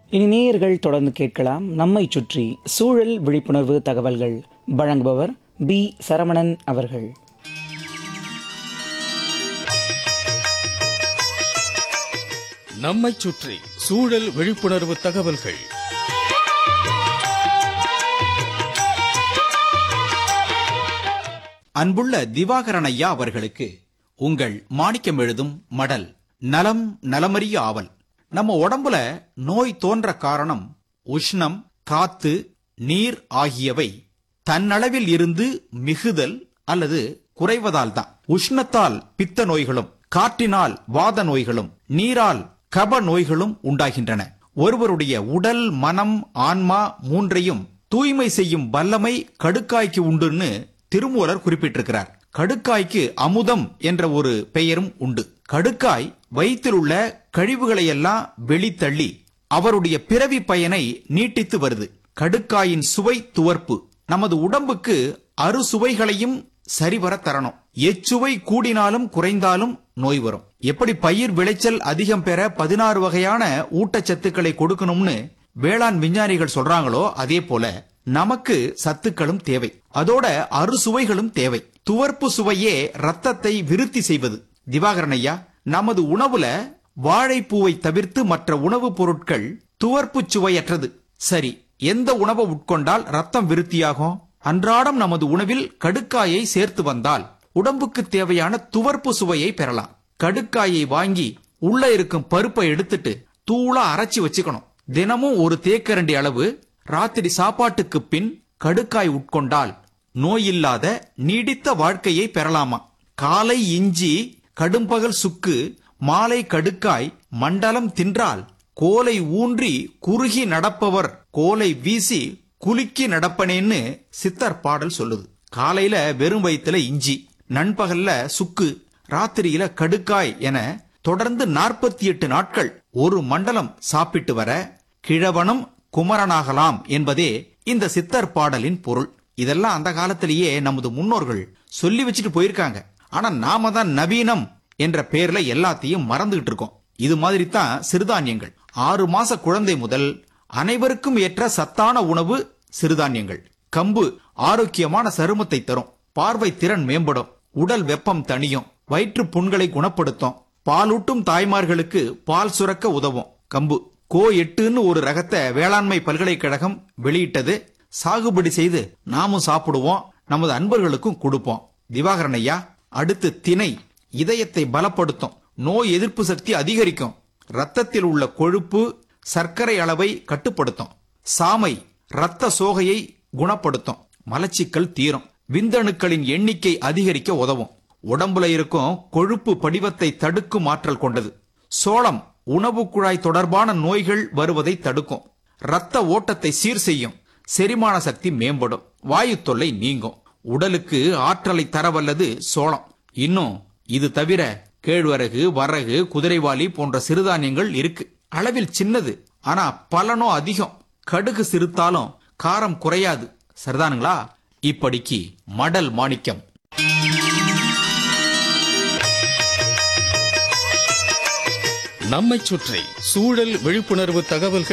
இனி நேயர்கள் தொடர்ந்து கேட்கலாம் நம்மை சுற்றி சூழல் விழிப்புணர்வு தகவல்கள் வழங்குபவர் பி சரவணன் அவர்கள் நம்மைச் சுற்றி சூழல் விழிப்புணர்வு தகவல்கள் அன்புள்ள திவாகரன் ஐயா அவர்களுக்கு உங்கள் மாணிக்கம் எழுதும் மடல் நலம் நலமறிய ஆவல் நம்ம உடம்புல நோய் தோன்ற காரணம் உஷ்ணம் காத்து நீர் ஆகியவை தன்னளவில் இருந்து மிகுதல் அல்லது குறைவதால் தான் உஷ்ணத்தால் பித்த நோய்களும் காற்றினால் வாத நோய்களும் நீரால் கப நோய்களும் உண்டாகின்றன ஒருவருடைய உடல் மனம் ஆன்மா மூன்றையும் தூய்மை செய்யும் வல்லமை கடுக்காய்க்கு உண்டுன்னு திருமூலர் குறிப்பிட்டிருக்கிறார் கடுக்காய்க்கு அமுதம் என்ற ஒரு பெயரும் உண்டு கடுக்காய் வயிற்றில் உள்ள கழிவுகளை எல்லாம் வெளித்தள்ளி அவருடைய பிறவி பயனை நீட்டித்து வருது கடுக்காயின் சுவை துவர்ப்பு நமது உடம்புக்கு அறுசுவைகளையும் சரிவர தரணும் எச்சுவை கூடினாலும் குறைந்தாலும் நோய் வரும் எப்படி பயிர் விளைச்சல் அதிகம் பெற பதினாறு வகையான ஊட்டச்சத்துக்களை கொடுக்கணும்னு வேளாண் விஞ்ஞானிகள் சொல்றாங்களோ அதே போல நமக்கு சத்துக்களும் தேவை அதோட அறுசுவைகளும் தேவை துவர்ப்பு சுவையே ரத்தத்தை விருத்தி செய்வது திவாகரன் ஐயா நமது உணவுல வாழைப்பூவை தவிர்த்து மற்ற உணவுப் பொருட்கள் துவர்ப்பு சுவையற்றது சரி எந்த உணவை உட்கொண்டால் ரத்தம் விருத்தியாகும் அன்றாடம் நமது உணவில் கடுக்காயை சேர்த்து வந்தால் உடம்புக்கு தேவையான துவர்ப்பு சுவையை பெறலாம் கடுக்காயை வாங்கி உள்ள இருக்கும் பருப்பை எடுத்துட்டு தூளா அரைச்சு வச்சுக்கணும் தினமும் ஒரு தேக்கரண்டி அளவு ராத்திரி சாப்பாட்டுக்கு பின் கடுக்காய் உட்கொண்டால் நோயில்லாத நீடித்த வாழ்க்கையை பெறலாமா காலை இஞ்சி கடும்பகல் சுக்கு மாலை கடுக்காய் மண்டலம் தின்றால் கோலை ஊன்றி குறுகி நடப்பவர் கோலை வீசி குலுக்கி நடப்பனேன்னு சித்தர் பாடல் சொல்லுது காலையில வெறும் வயித்துல இஞ்சி நண்பகல்ல சுக்கு ராத்திரியில கடுக்காய் என தொடர்ந்து நாற்பத்தி எட்டு நாட்கள் ஒரு மண்டலம் சாப்பிட்டு வர கிழவனும் குமரனாகலாம் என்பதே இந்த சித்தர் பாடலின் பொருள் இதெல்லாம் அந்த காலத்திலேயே நமது முன்னோர்கள் சொல்லி வச்சுட்டு போயிருக்காங்க ஆனா நாம தான் நவீனம் என்ற பேர்ல எல்லாத்தையும் மறந்துகிட்டு இருக்கோம் இது மாதிரி தான் சிறுதானியங்கள் ஆறு மாச குழந்தை முதல் அனைவருக்கும் ஏற்ற சத்தான உணவு சிறுதானியங்கள் கம்பு ஆரோக்கியமான சருமத்தை தரும் பார்வை திறன் மேம்படும் உடல் வெப்பம் தணியும் வயிற்று புண்களை குணப்படுத்தும் பாலூட்டும் தாய்மார்களுக்கு பால் சுரக்க உதவும் கம்பு கோ எட்டுன்னு ஒரு ரகத்தை வேளாண்மை பல்கலைக்கழகம் வெளியிட்டது சாகுபடி செய்து நாமும் சாப்பிடுவோம் நமது அன்பர்களுக்கும் கொடுப்போம் திவாகரன் ஐயா அடுத்து திணை இதயத்தை பலப்படுத்தும் நோய் எதிர்ப்பு சக்தி அதிகரிக்கும் ரத்தத்தில் உள்ள கொழுப்பு சர்க்கரை அளவை கட்டுப்படுத்தும் சாமை இரத்த சோகையை குணப்படுத்தும் மலச்சிக்கல் தீரும் விந்தணுக்களின் எண்ணிக்கை அதிகரிக்க உதவும் உடம்புல இருக்கும் கொழுப்பு படிவத்தை தடுக்கும் ஆற்றல் கொண்டது சோளம் உணவு குழாய் தொடர்பான நோய்கள் வருவதை தடுக்கும் இரத்த ஓட்டத்தை சீர் செய்யும் செரிமான சக்தி மேம்படும் வாயு தொல்லை நீங்கும் உடலுக்கு ஆற்றலை தரவல்லது சோளம் இன்னும் இது தவிர கேழ்வரகு வரகு குதிரைவாலி போன்ற சிறுதானியங்கள் இருக்கு அளவில் சின்னது ஆனா பலனோ அதிகம் கடுகு சிறுத்தாலும் காரம் குறையாது சரிதானுங்களா இப்படிக்கு மடல் மாணிக்கம் நம்மைச் சுற்றி சூழல் விழிப்புணர்வு தகவல்கள்